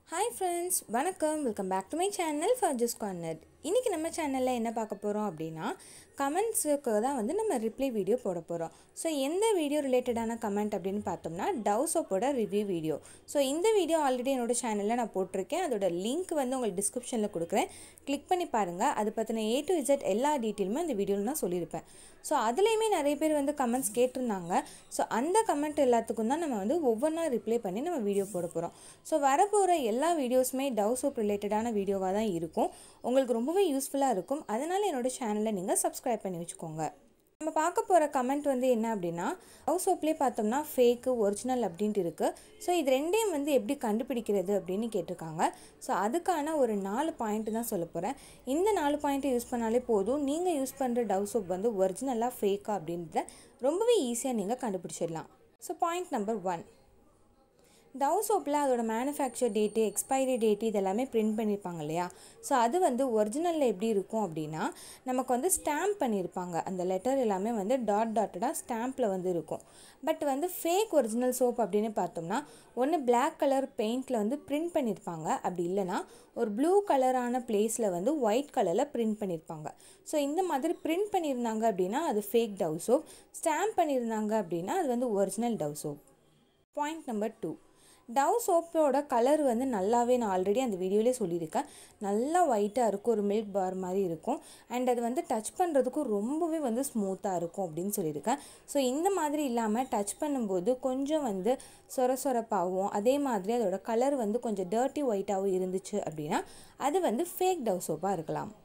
hi friends வணக்கம் welcome back to my channel ஃபர்ஜஸ் corner இன்றைக்கி நம்ம சேனலில் என்ன பார்க்க போகிறோம் அப்படின்னா கமெண்ட்ஸுக்கு தான் வந்து நம்ம ரிப்ளை வீடியோ போட போகிறோம் ஸோ எந்த வீடியோ ரிலேட்டடான கமெண்ட் அப்படின்னு பார்த்தோம்னா டவ் சோப்போட ரிவ்யூ வீடியோ ஸோ இந்த வீடியோ ஆல்ரெடி என்னோட சேனலில் நான் போட்டிருக்கேன் அதோட லிங்க் வந்து உங்களுக்கு டிஸ்கிரிப்ஷனில் கொடுக்குறேன் கிளிக் பண்ணி பாருங்கள் அது பற்றின ஏ டு இசட் எல்லா டீட்டெயிலுமே அந்த வீடியோவில் நான் சொல்லியிருப்பேன் ஸோ அதுலேயுமே நிறைய பேர் வந்து கமெண்ட்ஸ் கேட்டிருந்தாங்க ஸோ அந்த கமெண்ட் எல்லாத்துக்கும் தான் நம்ம வந்து ஒவ்வொன்றா ரிப்ளை பண்ணி நம்ம வீடியோ போட போகிறோம் ஸோ வரப்போகிற எல்லா வீடியோஸுமே டவ் சோப் ரிலேட்டடான வீடியோவாக தான் இருக்கும் உங்களுக்கு ரொம்பவே யூஸ்ஃபுல்லாக இருக்கும் அதனால் என்னோட சேனலை நீங்கள் சப்ஸ்கிரைப் பண்ணி வச்சுக்கோங்க நம்ம பார்க்க போகிற கமெண்ட் வந்து என்ன அப்படின்னா ஹவுஸ் சோப்லேயே பார்த்தோம்னா ஃபேக்கு ஒரிஜினல் அப்படின்ட்டு இருக்குது ஸோ இது ரெண்டையும் வந்து எப்படி கண்டுபிடிக்கிறது அப்படின்னு கேட்டிருக்காங்க ஸோ அதுக்கான ஒரு நாலு பாயிண்ட் தான் சொல்ல போகிறேன் இந்த நாலு பாயிண்ட்டை யூஸ் பண்ணாலே போதும் நீங்கள் யூஸ் பண்ணுற டவ் சோப் வந்து ஒரிஜினலாக ஃபேக்கா அப்படின்றத ரொம்பவே ஈஸியாக நீங்கள் கண்டுபிடிச்சிடலாம் so point number one Dove சோப்பில் அதோட மேனுஃபேக்சர் டேட்டு எக்ஸ்பைரி டேட்டு இதெல்லாமே பிரிண்ட் பண்ணியிருப்பாங்க இல்லையா ஸோ அது வந்து ஒரிஜினலில் எப்படி இருக்கும் அப்படின்னா நமக்கு வந்து ஸ்டாம்ப் பண்ணியிருப்பாங்க அந்த லெட்டர் எல்லாமே வந்து டாட் டாட்டடாக ஸ்டாம்பில் வந்து இருக்கும் பட் வந்து ஃபேக் ஒரிஜினல் சோப் அப்படின்னு பார்த்தோம்னா ஒன்று பிளாக் கலர் பெயிண்டில் வந்து பிரிண்ட் பண்ணியிருப்பாங்க அப்படி இல்லைனா ஒரு ப்ளூ கலரான பிளேஸில் வந்து ஒயிட் கலரில் பிரிண்ட் பண்ணியிருப்பாங்க ஸோ இந்த மாதிரி பிரிண்ட் பண்ணியிருந்தாங்க அப்படின்னா அது ஃபேக் டவ் சோப் ஸ்டாம்ப் பண்ணியிருந்தாங்க அப்படின்னா அது வந்து original Dove soap point number two Dove சோப்போட கலர் வந்து நல்லாவே நான் ஆல்ரெடி அந்த வீடியோலேயே சொல்லியிருக்கேன் நல்லா ஒயிட்டாக இருக்கும் ஒரு மில்க் பார் மாதிரி இருக்கும் அண்ட் அது வந்து டச் பண்ணுறதுக்கும் ரொம்பவே வந்து ஸ்மூத்தாக இருக்கும் அப்படின்னு சொல்லியிருக்கேன் ஸோ இந்த மாதிரி இல்லாமல் டச் பண்ணும்போது கொஞ்சம் வந்து சொர சொரப்பாகவும் அதே மாதிரி அதோட கலர் வந்து கொஞ்சம் டர்ட்டி ஒயிட்டாகவும் இருந்துச்சு அப்படின்னா அது வந்து ஃபேக் டவ் சோப்பாக இருக்கலாம்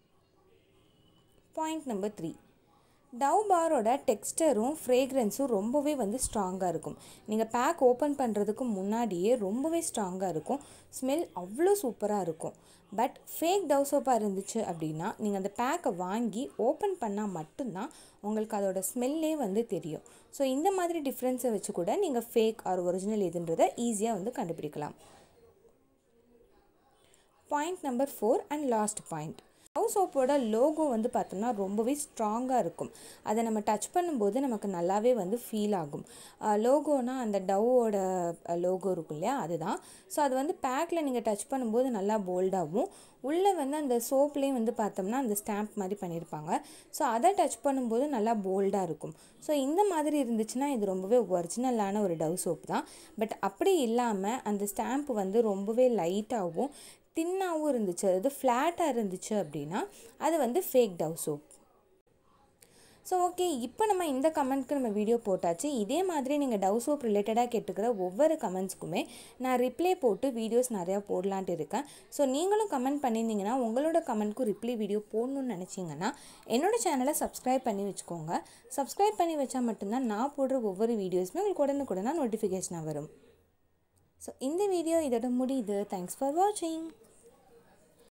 பாயிண்ட் நம்பர் த்ரீ டவ் பாரோட டெக்ஸ்டரும் ஃப்ரேக்ரன்ஸும் ரொம்பவே வந்து ஸ்ட்ராங்காக இருக்கும் நீங்கள் பேக் ஓப்பன் பண்ணுறதுக்கு முன்னாடியே ரொம்பவே ஸ்ட்ராங்காக இருக்கும் ஸ்மெல் அவ்வளோ சூப்பராக இருக்கும் பட் ஃபேக் டவ் சோப்பாக இருந்துச்சு அப்படின்னா நீங்கள் அந்த பேக்கை வாங்கி ஓப்பன் பண்ணால் மட்டும்தான் உங்களுக்கு அதோட ஸ்மெல்லே வந்து தெரியும் ஸோ இந்த மாதிரி டிஃப்ரென்ஸை வச்சு கூட நீங்கள் ஃபேக் ஆர் ஒரிஜினல் எதுன்றதை ஈஸியாக வந்து கண்டுபிடிக்கலாம் point number four and last point Dove சோப்போட லோகோ வந்து பார்த்தோம்னா ரொம்பவே ஸ்ட்ராங்காக இருக்கும் அதை நம்ம டச் பண்ணும்போது நமக்கு நல்லாவே வந்து ஃபீல் ஆகும் லோகோனா அந்த டவ்வோட லோகோ இருக்கும் இல்லையா அதுதான் ஸோ அது வந்து பேக்கில் நீங்கள் டச் பண்ணும்போது நல்லா போல்டாகவும் உள்ளே வந்து அந்த சோப்லேயும் வந்து பார்த்தோம்னா அந்த ஸ்டாம்ப் மாதிரி பண்ணியிருப்பாங்க ஸோ அதை டச் பண்ணும்போது நல்லா போல்டாக இருக்கும் ஸோ இந்த மாதிரி இருந்துச்சுன்னா இது ரொம்பவே ஒரிஜினலான ஒரு டவ் சோப் தான் பட் அப்படி இல்லாமல் அந்த ஸ்டாம்ப் வந்து ரொம்பவே லைட்டாகவும் தின்னாகவும் இருந்துச்சு அதாவது ஃப்ளாட்டாக இருந்துச்சு அப்படின்னா அது வந்து fake Dove soap so okay இப்போ நம்ம இந்த கமெண்ட்க்கு நம்ம வீடியோ போட்டாச்சு இதே மாதிரி நீங்கள் டவ் சோப் ரிலேட்டடாக கேட்டுக்கிற ஒவ்வொரு கமெண்ட்ஸ்க்குமே நான் ரிப்ளை போட்டு வீடியோஸ் நிறையா போடலான்ட்டு இருக்கேன் ஸோ நீங்களும் கமெண்ட் பண்ணியிருந்தீங்கன்னா உங்களோட கமெண்ட்க்கும் ரிப்ளை வீடியோ போடணும்னு நினச்சிங்கன்னா என்னோட சேனலை சப்ஸ்கிரைப் பண்ணி வச்சுக்கோங்க சப்ஸ்கிரைப் பண்ணி வச்சா மட்டும்தான் நான் போடுற ஒவ்வொரு வீடியோஸுமே உங்களுக்கு உடனுக்குடனாக நோட்டிஃபிகேஷனாக வரும் ஸோ இந்த வீடியோ இதோட முடியுது தேங்க்ஸ் ஃபார் வாட்சிங்